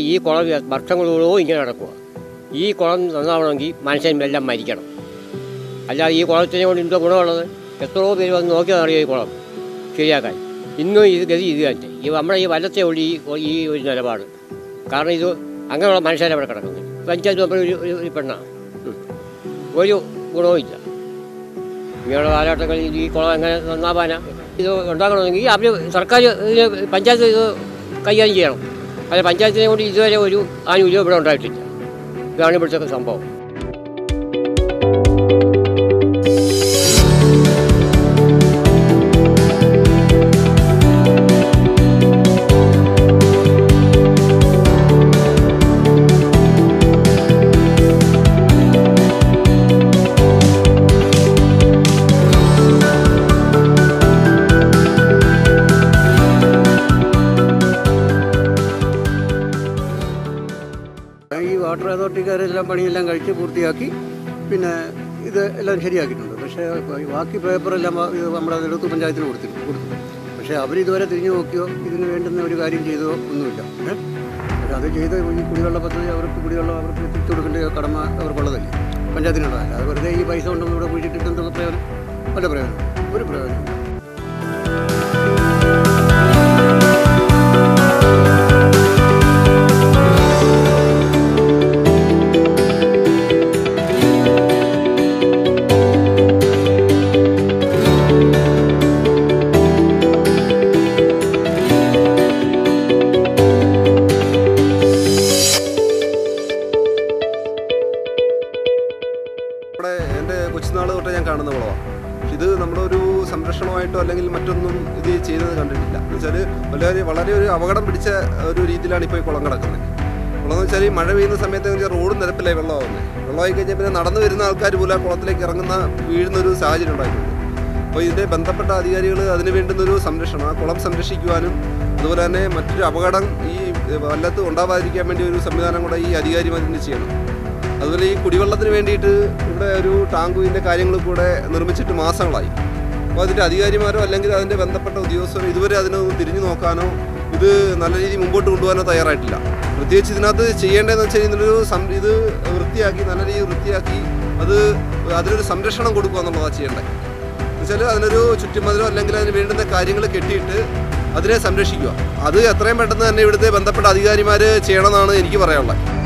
ഈ കുളം വർഷങ്ങളോളം ഇങ്ങനെ നടക്കുക ഈ കുളം നന്നാവണമെങ്കിൽ മനുഷ്യൻ എല്ലാം മരിക്കണം അല്ലാതെ ഈ കുളത്തിനെ കൊണ്ട് എന്തോ ഗുണമുള്ളത് എത്രയോ പേര് വന്ന് നോക്കിയാൽ അറിയാം ഈ കുളം ശരിയാക്കാൻ ഇന്നും ഇത് ഗതി ഇത് തന്നെ ഈ നമ്മുടെ ഈ വലത്തെ ഉള്ളി ഈ ഈ ഒരു നിലപാട് കാരണം ഇത് അങ്ങനെയുള്ള മനുഷ്യരെ അവിടെ കിടക്കുന്നത് പഞ്ചായത്ത് മെമ്പർ ഒരു ഒരു- ഒരു പെണ്ണാണ് ഉം. ഒരു ഗുണവും ഇല്ല ഇങ്ങനെയുള്ള കാലഘട്ടങ്ങളിൽ ഈ കുളം എങ്ങനെ നന്നാവാനാ ഇത് ഉണ്ടാക്കണമെങ്കിൽ അവർ സർക്കാർ ഇതിന് പഞ്ചായത്ത് ഇത് കൈകാര്യം ചെയ്യണം അല്ല പഞ്ചായത്തിനെ കൊണ്ട് ഇതുവരെ ഒരു ആനുകൂല്യം ഇവിടെ ഉണ്ടായിട്ടില്ല ഇതാണ് ഇവിടുത്തെ സംഭവം ഈ വാട്ടർ അതോറിറ്റിക്കാരെല്ലാം പണിയെല്ലാം കഴിച്ച് പൂർത്തിയാക്കി പിന്നെ ഇത് എല്ലാം ശരിയാക്കിയിട്ടുണ്ട് പക്ഷേ ഈ ബാക്കി പേപ്പറെല്ലാം വ- ഇത് നമ്മുടെ നെടുത്തു പഞ്ചായത്തിന് കൊടുത്തിട്ടുണ്ട് കൊടുത്തു പക്ഷേ അവരിതുവരെ തിരിഞ്ഞു നോക്കിയോ ഇതിന് വേണ്ടുന്ന ഒരു കാര്യം ചെയ്തോ ഒന്നുമില്ല ഏ? പക്ഷേ അത് ചെയ്ത് ഈ കുടിവെള്ള പദ്ധതി അവർക്ക് കുടിവെള്ളം അവർക്ക് എത്തിച്ചു കൊടുക്കേണ്ട കടമ അവർക്കുള്ളതല്ലേ പഞ്ചായത്തിനുള്ളതല്ല അത് വെറുതെ ഈ പൈസ കൊണ്ടൊന്നും ഇവിടെ കുഴിച്ചിട്ടിട്ട് എന്ത് പ്രയോജനം വല്ല പ്രയോജനം ഒരു പ്രയോജനം ഇവിടെ എൻ്റെ കൊച്ചുനാൾ തൊട്ട് ഞാൻ കാണുന്ന കുളമാണ് ഇത് നമ്മുടെ ഒരു സംരക്ഷണമായിട്ടോ അല്ലെങ്കിൽ മറ്റൊന്നും ഇത് ചെയ്യുന്നത് കണ്ടിട്ടില്ല എന്ന് വെച്ചാൽ വളരെ വളരെ ഒരു അപകടം പിടിച്ച ഒരു രീതിയിലാണ് ഇപ്പോൾ ഈ കുളം കിടക്കുന്നത് കുളം എന്ന് വെച്ചാൽ ഈ മഴ പെയ്യുന്ന സമയത്ത് എന്ന് വെച്ചാൽ റോഡ് നിരപ്പിലായി വെള്ളമാകുന്നത് വെള്ളമായി കഴിഞ്ഞാൽ പിന്നെ നടന്നു വരുന്ന ആൾക്കാർ പോലും ആ കുളത്തിലേക്ക് ഇറങ്ങുന്ന വീഴുന്ന ഒരു സാഹചര്യം ഉണ്ടായിട്ടുണ്ട് അപ്പോൾ ഇതിൻ്റെ ബന്ധപ്പെട്ട അധികാരികൾ അതിന് വേണ്ടുന്ന ഒരു സംരക്ഷണം ആ കുളം സംരക്ഷിക്കുവാനും അതുപോലെ തന്നെ മറ്റൊരു അപകടം ഈ വല്ലത്ത് ഉണ്ടാവാതിരിക്കാൻ വേണ്ടി ഒരു സംവിധാനം കൂടെ ഈ അധികാരിമാർ ഇതിന് ചെയ്യണം അതുപോലെ ഈ കുടിവെള്ളത്തിന് വേണ്ടിയിട്ട് ഇവിടെ ഒരു ടാങ്കുവിൻ്റെ കാര്യങ്ങൾ കൂടെ നിർമ്മിച്ചിട്ട് മാസങ്ങളായി അപ്പോൾ അതിൻ്റെ അധികാരിമാരോ അല്ലെങ്കിൽ അതിൻ്റെ ബന്ധപ്പെട്ട ഉദ്യോഗസ്ഥരോ ഇതുവരെ അതിനൊന്നും തിരിഞ്ഞു നോക്കാനോ ഇത് നല്ല രീതിയിൽ മുമ്പോട്ട് കൊണ്ടുപോകാനോ തയ്യാറായിട്ടില്ല പ്രത്യേകിച്ച് ഇതിനകത്ത് ചെയ്യേണ്ടതെന്ന് വെച്ചാൽ ഇതിനൊരു സം ഇത് വൃത്തിയാക്കി നല്ല രീതിയിൽ വൃത്തിയാക്കി അത് അതിനൊരു സംരക്ഷണം കൊടുക്കുക എന്നുള്ളതാണ് ചെയ്യേണ്ടത് എന്നുവെച്ചാൽ അതിനൊരു ചുറ്റുമതിലോ അല്ലെങ്കിൽ അതിന് വേണ്ടുന്ന കാര്യങ്ങൾ കെട്ടിയിട്ട് അതിനെ സംരക്ഷിക്കുക അത് എത്രയും പെട്ടെന്ന് തന്നെ ഇവിടുത്തെ ബന്ധപ്പെട്ട അധികാരിമാർ ചെയ്യണമെന്നാണ് എനിക്ക് പറയാനുള്ളത്